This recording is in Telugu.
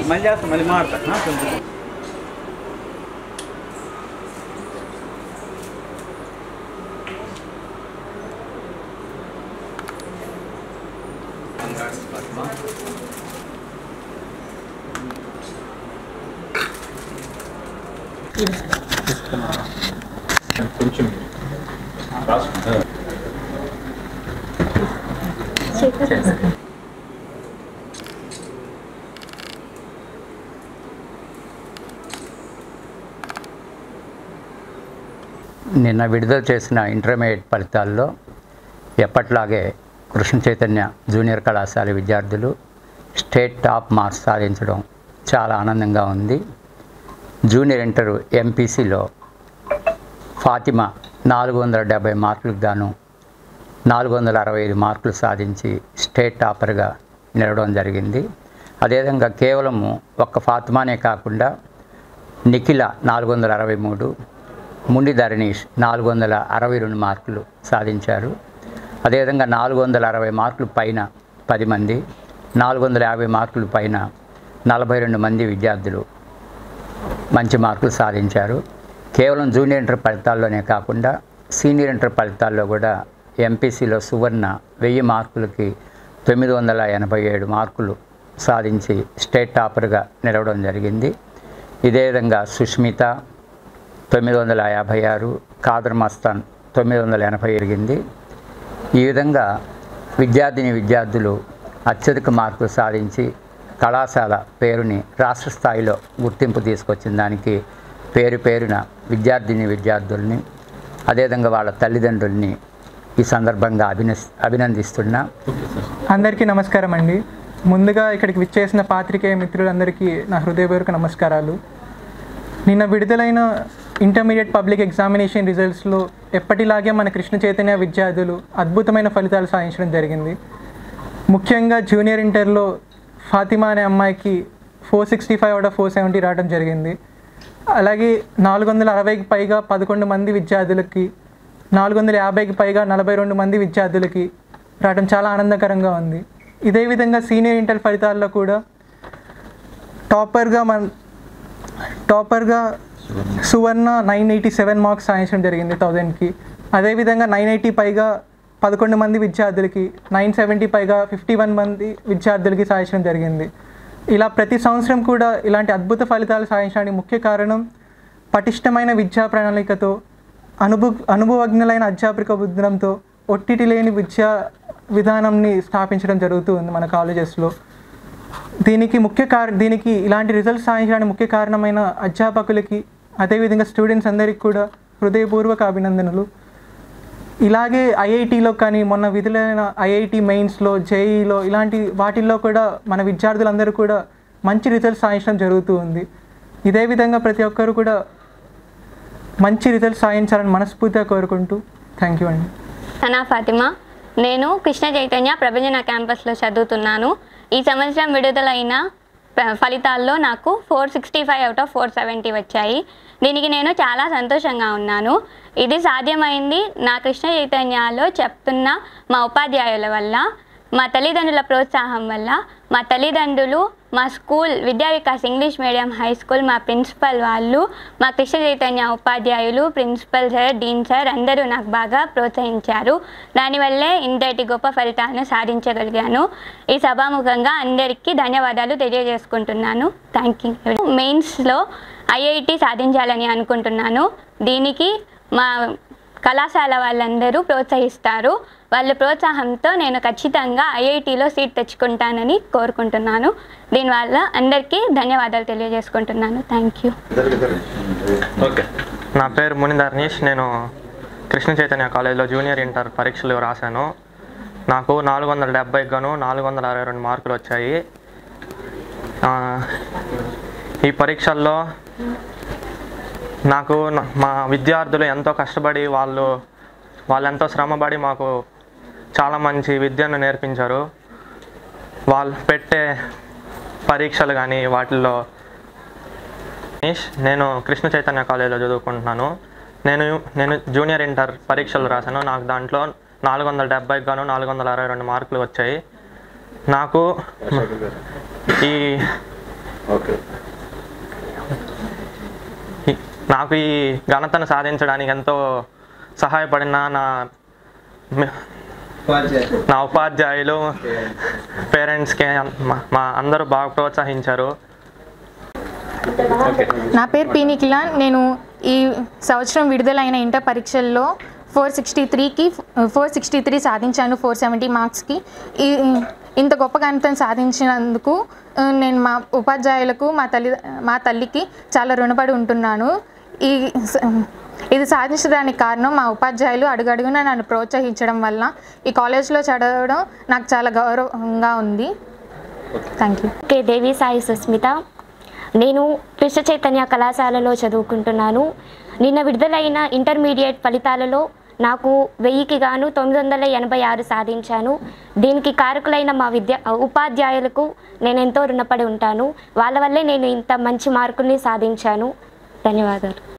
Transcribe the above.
మళ్ళీ చేస్తా మళ్ళీ మాడతా ఆ, కొంచెం కొంచెం రాసుకుంటా నిన్న విడుదల చేసిన ఇంటర్మీడియట్ ఫలితాల్లో ఎప్పట్లాగే కృష్ణ చైతన్య జూనియర్ కళాశాల విద్యార్థులు స్టేట్ టాప్ మార్క్స్ సాధించడం చాలా ఆనందంగా ఉంది జూనియర్ ఇంటర్ ఎంపీసీలో ఫాతిమా నాలుగు వందల డెబ్బై మార్కులకు గాను నాలుగు వందల అరవై ఐదు మార్కులు సాధించి స్టేట్ టాపర్గా నిలవడం జరిగింది అదేవిధంగా కేవలము ఒక్క ఫాతిమానే కాకుండా నిఖిల నాలుగు వందల అరవై మూడు ముండి ధరణీష్ నాలుగు వందల అరవై రెండు మార్కులు సాధించారు అదేవిధంగా నాలుగు వందల అరవై మార్కులు పైన పది మంది నాలుగు వందల యాభై మార్కులు పైన నలభై రెండు మంది విద్యార్థులు మంచి మార్కులు సాధించారు కేవలం జూనియర్ ఇంటర్ ఫలితాల్లోనే కాకుండా సీనియర్ ఇంటర్ ఫలితాల్లో కూడా ఎంపీసీలో సువర్ణ వెయ్యి మార్కులకి తొమ్మిది వందల ఎనభై ఏడు మార్కులు సాధించి స్టేట్ టాపర్గా నిలవడం జరిగింది ఇదే విధంగా సుష్మిత తొమ్మిది వందల యాభై ఆరు కాదర్ మస్తాన్ తొమ్మిది వందల ఎనభై ఎరిగింది ఈ విధంగా విద్యార్థిని విద్యార్థులు అత్యధిక మార్కులు సాధించి కళాశాల పేరుని రాష్ట్ర స్థాయిలో గుర్తింపు తీసుకొచ్చిన దానికి పేరు పేరున విద్యార్థిని విద్యార్థుల్ని అదేవిధంగా వాళ్ళ తల్లిదండ్రుల్ని ఈ సందర్భంగా అభిన అభినందిస్తున్నా అందరికీ నమస్కారం అండి ముందుగా ఇక్కడికి విచ్చేసిన పాత్రికేయ మిత్రులందరికీ నా హృదయపూర్వక నమస్కారాలు నిన్న విడుదలైన ఇంటర్మీడియట్ పబ్లిక్ ఎగ్జామినేషన్ రిజల్ట్స్లో ఎప్పటిలాగే మన కృష్ణ చైతన్య విద్యార్థులు అద్భుతమైన ఫలితాలు సాధించడం జరిగింది ముఖ్యంగా జూనియర్ ఇంటర్లో ఫాతిమా అనే అమ్మాయికి four sixty five out of four seventy రావడం జరిగింది అలాగే నాలుగు వందల అరవైకి పైగా పదకొండు మంది విద్యార్థులకి నాలుగు వందల యాభైకి పైగా నలభై రెండు మంది విద్యార్థులకి రావడం చాలా ఆనందకరంగా ఉంది ఇదే విధంగా సీనియర్ ఇంటర్ ఫలితాల్లో కూడా టాపర్గా మన టాపర్గా Suvarna nine eighty seven marks సాధించడం జరిగింది థౌజండ్కి అదేవిధంగా నైన్ ఎయిటీ పైగా పదకొండు మంది విద్యార్థులకి నైన్ సెవెంటీ పైగా ఫిఫ్టీ వన్ మంది విద్యార్థులకి సాధించడం జరిగింది ఇలా ప్రతి సంవత్సరం కూడా ఇలాంటి అద్భుత ఫలితాలు సాధించడానికి ముఖ్య కారణం పటిష్టమైన విద్యా ప్రణాళికతో అనుభవ అనుభవజ్ఞులైన అధ్యాపక బుద్ధంతో ఒట్టిటి లేని విద్యా విధానంని స్థాపించడం జరుగుతూ ఉంది మన కాలేజెస్లో దీనికి ముఖ్య కార దీనికి ఇలాంటి రిజల్ట్స్ సాధించడానికి ముఖ్య కారణమైన అధ్యాపకులకి అదేవిధంగా స్టూడెంట్స్ అందరికీ కూడా హృదయపూర్వక అభినందనలు ఇలాగే ఐఐటిలో కానీ మొన్న విధులైన ఐఐటి మెయిన్స్లో జేఈలో ఇలాంటి వాటిల్లో కూడా మన విద్యార్థులందరూ కూడా మంచి రిజల్ట్స్ సాధించడం జరుగుతూ ఉంది ఇదే విధంగా ప్రతి ఒక్కరు కూడా మంచి రిజల్ట్స్ సాధించాలని మనస్ఫూర్తిగా కోరుకుంటూ థ్యాంక్ యూ అండి సనా ఫాతిమా నేను కృష్ణ చైతన్య ప్రభంజన క్యాంపస్లో చదువుతున్నాను ఈ సంవత్సరం విడుదలైన ప- ఫలితాల్లో నాకు four sixty five out of four seventy వచ్చాయి దీనికి నేను చాలా సంతోషంగా ఉన్నాను ఇది సాధ్యమైంది నా కృష్ణ చైతన్యాలో చెప్తున్న మా ఉపాధ్యాయుల వల్ల మా తల్లిదండ్రుల ప్రోత్సాహం వల్ల మా తల్లిదండ్రులు మా school Vidya Vikas English medium high school మా ప్రిన్సిపల్ వాళ్ళు మా కృష్ణ చైతన్య ఉపాధ్యాయులు ప్రిన్సిపల్ సార్ డీన్ సార్ అందరూ నాకు బాగా ప్రోత్సహించారు దానివల్లే ఇంతటి గొప్ప ఫలితాలను సాధించగలిగాను ఈ సభాముఖంగా అందరికీ ధన్యవాదాలు తెలియజేసుకుంటున్నాను థ్యాంక్ యూ మెయిన్స్లో ఐఐటి సాధించాలని అనుకుంటున్నాను దీనికి మా కళాశాల వాళ్ళందరూ ప్రోత్సహిస్తారు వాళ్ళ ప్రోత్సాహంతో నేను ఖచ్చితంగా ఐఐటిలో సీట్ తెచ్చుకుంటానని కోరుకుంటున్నాను దీనివల్ల అందరికీ ధన్యవాదాలు తెలియజేసుకుంటున్నాను థ్యాంక్ యూ ఓకే నా పేరు మునిధర్నీష్ నేను కృష్ణ చైతన్య కాలేజీలో జూనియర్ ఇంటర్ పరీక్షలు రాశాను నాకు నాలుగు వందల డెబ్బైకి గాను నాలుగు వందల అరవై రెండు మార్కులు వచ్చాయి ఆ, ఈ పరీక్షల్లో నాకు న- మా విద్యార్థులు ఎంతో కష్టపడి వాళ్ళు వాళ్ళు ఎంతో శ్రమపడి మాకు చాలా మంచి విద్యను నేర్పించారు వాళ్ళు పెట్టే పరీక్షలు కానీ వాటిల్లో మనీష్ నేను కృష్ణ చైతన్య కాలేజీలో చదువుకుంటున్నాను నేను నేను జూనియర్ ఇంటర్ పరీక్షలు రాశాను నాకు దాంట్లో నాలుగు వందల డెబ్బైకి గాను నాలుగు వందల అరవై రెండు మార్కులు వచ్చాయి నాకు ఈ ఓకే ఈ- నాకు ఈ ఘనతను సాధించడానికి ఎంతో సహాయపడిన నా మి- నా ఉపాధ్యాయులు పేరెంట్స్కి మా మా అందరూ బాగా ప్రోత్సహించారు ఓకే నా పేరు పి నిఖిల నేను ఈ సంవత్సరం విడుదలైన ఇంటర్ పరీక్షల్లో ఫోర్ సిక్స్టీ త్రీకి ఫోర్ సిక్స్టీ త్రీ సాధించాను ఫోర్ సెవెంటీ మార్క్స్కి ఈ ఇంత గొప్ప గణితం సాధించినందుకు ఆ, నేను మా ఉపాధ్యాయులకు మా తల్లి మా తల్లికి చాలా రుణపడి ఉంటున్నాను ఈ స- ఇది సాధించడానికి కారణం మా ఉపాధ్యాయులు అడుగడుగునా నన్ను ప్రోత్సహించడం వల్ల ఈ కాలేజ్లో చదవడం నాకు చాలా గౌరవంగా ఉంది thank you K Devi Sai Susmitha నేను కృష్ణ చైతన్య కళాశాలలో చదువుకుంటున్నాను నిన్న విడుదలైన ఇంటర్మీడియట్ ఫలితాలలో నాకు వెయ్యికి గాను తొమ్మిది వందల ఎనభై ఆరు సాధించాను దీనికి కారకులైన మా విద్యా ఉపాధ్యాయులకు నేను ఎంతో రుణపడి ఉంటాను వాళ్ళ వల్లే నేను ఇంత మంచి మార్కుల్ని సాధించాను ధన్యవాదాలు